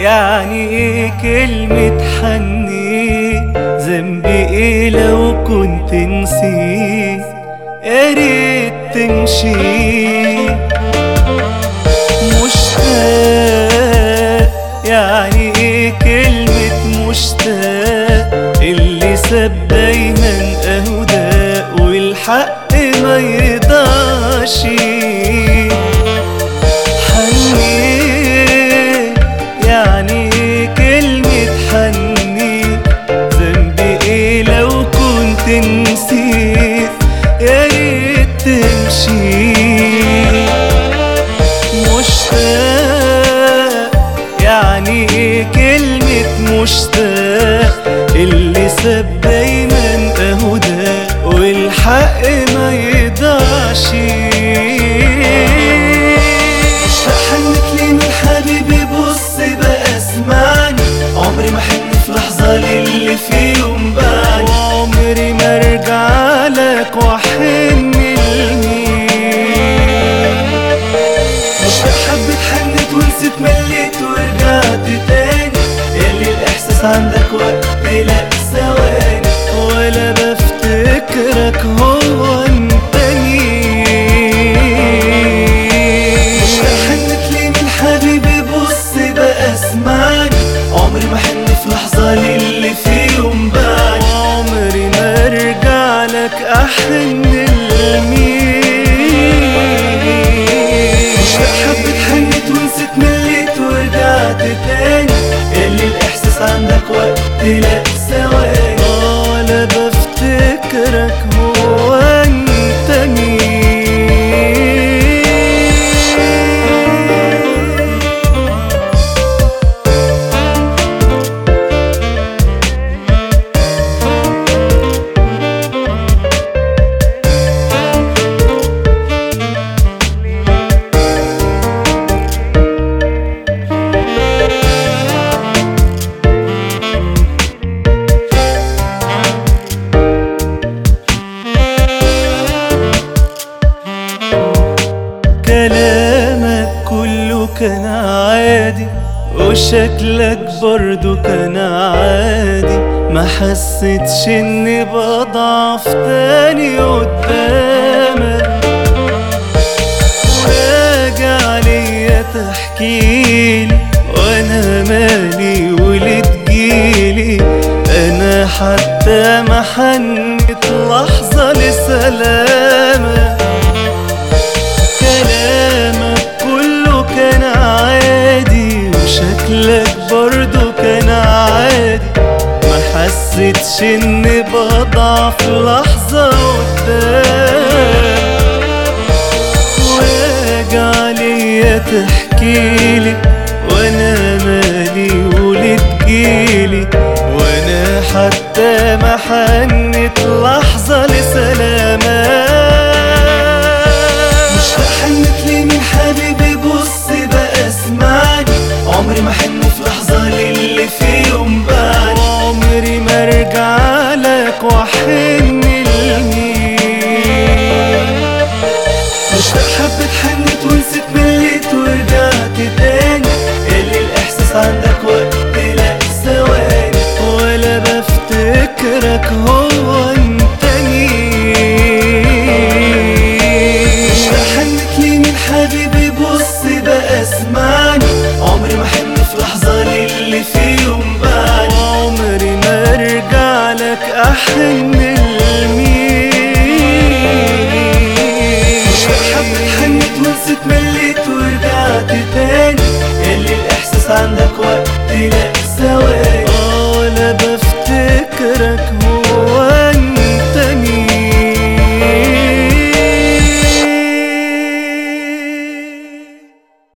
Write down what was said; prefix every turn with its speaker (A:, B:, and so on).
A: يعني ايه كلمة حني ذنبي ايه لو كنت نسيت يا ريت تمشي مشتاق يعني ايه كلمة مشتاق اللي ساب دايما اهداء والحق ما يرضاش حني يعني ايه كلمة حني ذنبي ايه لو كنت نسيت يا ريت تمشي مشتاق يعني ايه كلمة مشتاق اللي ساب دايما اهداء والحق ما يضيعش مشتاق حنك لي من حبيبي بص بقى اسمعني عمري ما حن في لحظة للي في يوم بعد عمري ما ارجع لك واحن لمين مشتاق حبة حنت ونسيت مليت ورجعت تاني ياللي الإحساس عندك وقت لا ثواني ولا بفتكرك هو انتني مشتاق حنت لي من حبيبي بص بقى اسمعني عمري ما حن في لحظة للي في يوم بعد عمري ما ارجع لك احن لمين مشتاق حبة حنت ونسيت مليت ورجعت تاني اللي الاحساس عندك وقت لا ثواني ولا بفتكرك هو انت مين كلامك كله كان عادي وشكلك برضو كان عادي ما حسيتش اني بضعف تاني قدامك راجع ليا تحكيلي وانا مالي ولد جيلي انا حتى ما حنت لحظة لسلامك كلامك كله كان عادي وشكلك برضو كان عادي ما حسيتش اني بضعف لحظة قدام واجع ليا تحكيلي وانا مالي ولد جيلي وانا حتى ما حنت لحظة لسلامك مشتاق حنت لي من حبيبي بص بقى اسمعني عمري ما حن